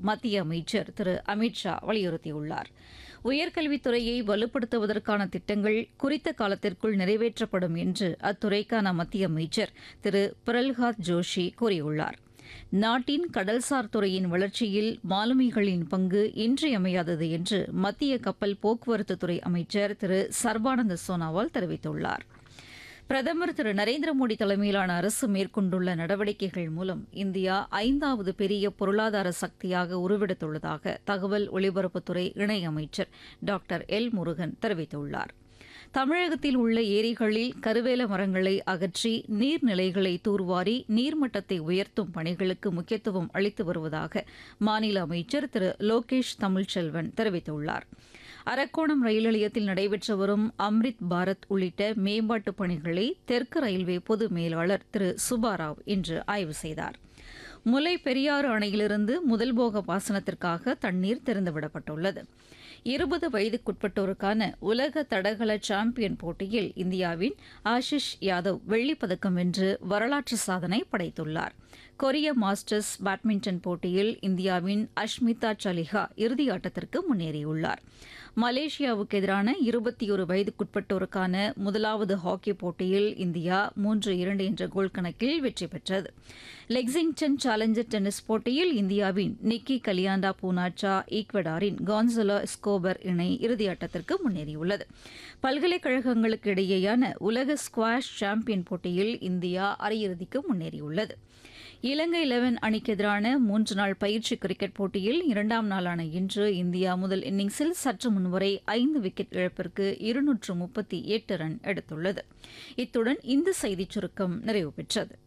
மத்திய அமைச்சர் திரு அமித் ஷா வலியுறுத்தியுள்ளார் உயர்கல்வித்துறையை வலுப்படுத்துவதற்கான திட்டங்கள் குறித்த காலத்திற்குள் நிறைவேற்றப்படும் என்று அத்துறைக்கான மத்திய அமைச்சர் திரு பிரல்ஹாத் ஜோஷி கூறியுள்ளார் நாட்டின் கடல்சார் துறையின் வளர்ச்சியில் மாலுமிகளின் பங்கு இன்றியமையாதது என்று மத்திய கப்பல் போக்குவரத்து துறை அமைச்சர் திரு சர்பானந்த சோனாவால் தெரிவித்துள்ளார் பிரதமர் திரு நரேந்திர மோடி தலைமையிலான அரசு மேற்கொண்டுள்ள நடவடிக்கைகள் மூலம் இந்தியா ஐந்தாவது பெரிய பொருளாதார சக்தியாக உருவெடுத்துள்ளதாக தகவல் ஒலிபரப்புத்துறை இணையமைச்சர் டாக்டர் எல் முருகன் தெரிவித்துள்ளார் தமிழகத்தில் உள்ள ஏரிகளில் கருவேல மரங்களை அகற்றி நீர்நிலைகளை தூர்வாரி நீர்மட்டத்தை உயர்த்தும் பணிகளுக்கு முக்கியத்துவம் அளித்து வருவதாக மாநில அமைச்சர் திரு லோகேஷ் தமிழ்ச்செல்வன் தெரிவித்துள்ளார் அரக்கோணம் ரயில் நிலையத்தில் நடைபெற்று வரும் அம்ரித் பாரத் உள்ளிட்ட மேம்பாட்டுப் பணிகளை தெற்கு ரயில்வே பொது மேலாளர் திரு சுபாராவ் இன்று ஆய்வு செய்தார் முல்லை பெரியாறு அணையிலிருந்து முதல் போக பாசனத்திற்காக தண்ணீர் திறந்துவிடப்பட்டுள்ளது இருபது வயதுக்குட்பட்டோருக்கான உலக தடகள சாம்பியன் போட்டியில் இந்தியாவின் ஆஷிஷ் யாதவ் வெள்ளிப்பதக்கம் வென்று வரலாற்று சாதனை படைத்துள்ளார் கொரிய மாஸ்டர்ஸ் பேட்மிண்டன் போட்டியில் இந்தியாவின் அஷ்மிதா சலிஹா இறுதியாட்டத்திற்கு முன்னேறியுள்ளார் மலேசியாவுக்கு எதிரான இருபத்தி ஒரு வயதுக்குட்பட்டோருக்கான முதலாவது ஹாக்கி போட்டியில் இந்தியா மூன்று இரண்டு என்ற கோல் கணக்கில் வெற்றி பெற்றது லெக்ஸிங்டன் சேலஞ்சர் டென்னிஸ் போட்டியில் இந்தியாவின் நிக்கி கலியாண்டா பூனாச்சா ஈக்வடாரின் கான்சலோ ஸ்கோபர் இணை இறுதியாட்டத்திற்கு முன்னேறியுள்ளது பல்கலைக்கழகங்களுக்கு இடையேயான உலக ஸ்குவாஷ் சாம்பியன் போட்டியில் இந்தியா அரையிறுதிக்கு முன்னேறியுள்ளது இலங்கை லெவன் அணிக்கு எதிரான மூன்று நாள் பயிற்சி கிரிக்கெட் போட்டியில் இரண்டாம் நாளான இன்று இந்தியா முதல் இன்னிங்ஸில் சற்று முன்வரை ஐந்து விக்கெட் இழப்பிற்கு இருநூற்று முப்பத்தி எட்டு ரன் எடுத்துள்ளது இத்துடன் இந்த செய்திச் சுருக்கம் நிறைவு பெற்றது